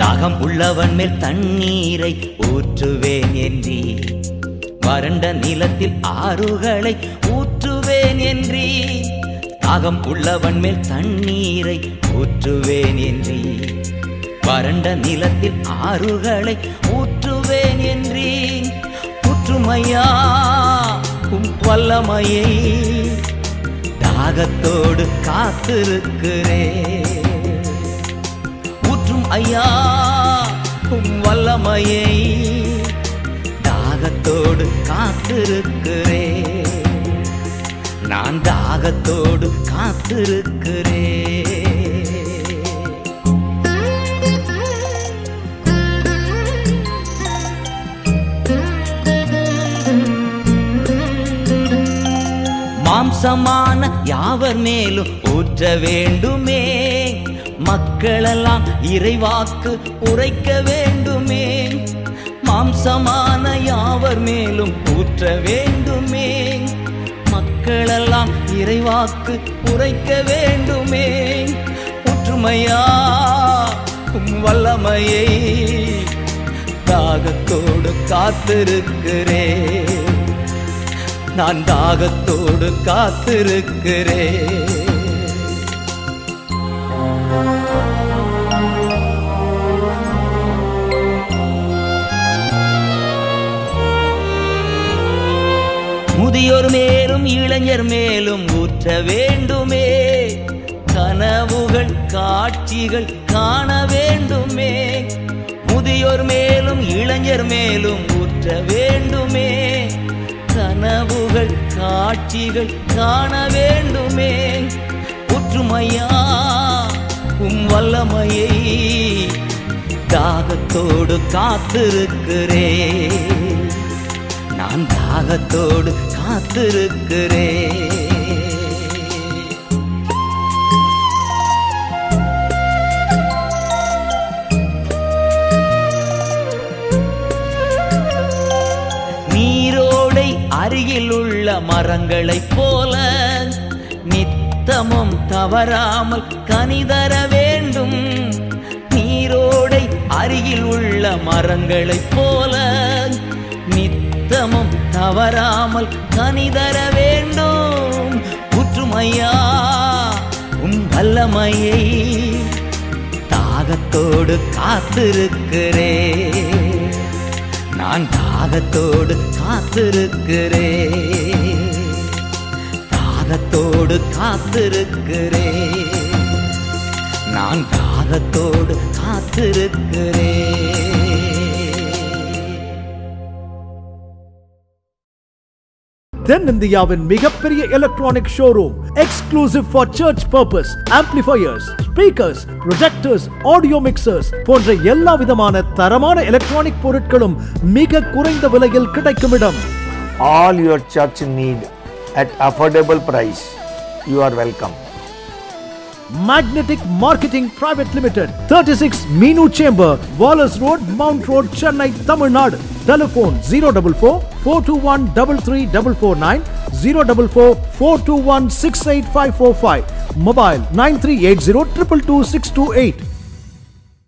தாகம் உள்ளவன் மேல் தண்ணீரை ஊற்றுவேன் என்றீ வறண்ட நிலத்தில் ஆறுகளை ஊற்றுவேன் என்றீ தாகம் உள்ளவன் மேல் தண்ணீரை ஊற்றுவேன் என்றீ வறண்ட நிலத்தில் ஆறுகளை ஊற்றுவேன் என்றீ ஊற்றுமையா உம் வல்லமையை தாகத்தோடு காத்திருக்கிறேன் ஊற்றும் ஐயா உம் வல்லமையை தாகத்தோடு காத்திருக்கிறேன் நான் தாகத்தோடு காத்திருக்கிறேன் மாம்சமான யாவர் மேலும் ஊற்ற வேண்டுமே மக்களெல்லாம் இறைவாக்கு உரைக்க வேண்டுமே மாம்சமான யாவர் மேலும் ஊற்ற வேண்டுமே மக்களெல்லாம் இறைவாக்கு உரைக்க வேண்டுமே ஒற்றுமையா உம் வல்லமையை தாகத்தோடு காத்திருக்கிறேன் நான் தாகத்தோடு காத்திருக்கிறேன் முதியோர் மேலும் இளைஞர் மேலும் ஊற்ற வேண்டுமே கனவுகள் காட்சிகள் காண வேண்டுமே முதியோர் மேலும் இளைஞர் மேலும் ஊற்ற வேண்டுமே கனவுகள் காட்சிகள் காண வேண்டுமே ஒற்றுமையா உம் வல்லமையை தாகத்தோடு காத்திருக்கிறேன் நான் தாகத்தோடு காத்திருக்கிறேன் நீரோடை அருகில் உள்ள மரங்களைப் போல நித்தமும் தவறாமல் கனிதர வேண்டும் நீரோடை அருகில் உள்ள மரங்களைப் போல நித்தமும் தவறாமல் கனிதர வேண்டும் புற்றுமையா உம் வல்லமையை தாகத்தோடு காத்திருக்கிறேன் நான் தாகத்தோடு காத்திருக்கிறேன் தாகத்தோடு காத்திருக்கிறேன் நான் தாகத்தோடு காத்திருக்கிறேன் தென்னிந்தியாவின் மிகப்பெரிய electronic showroom exclusive for church purpose amplifiers speakers projectors audio mixers போன்ற எல்லா விதமான தரமான எலக்ட்ரானிக் பொருட்களும் மிக குறைந்த விலையில் கிடைக்கும் இடம் all your church need at affordable price. You are welcome. Magnetic Marketing Private Limited, 36 Meenu Chamber, Wallace Road, Mount Road, Chennai, Tamil Nadu. Telephone 044 421 33449 044 421 68545. Mobile 9380 222 628.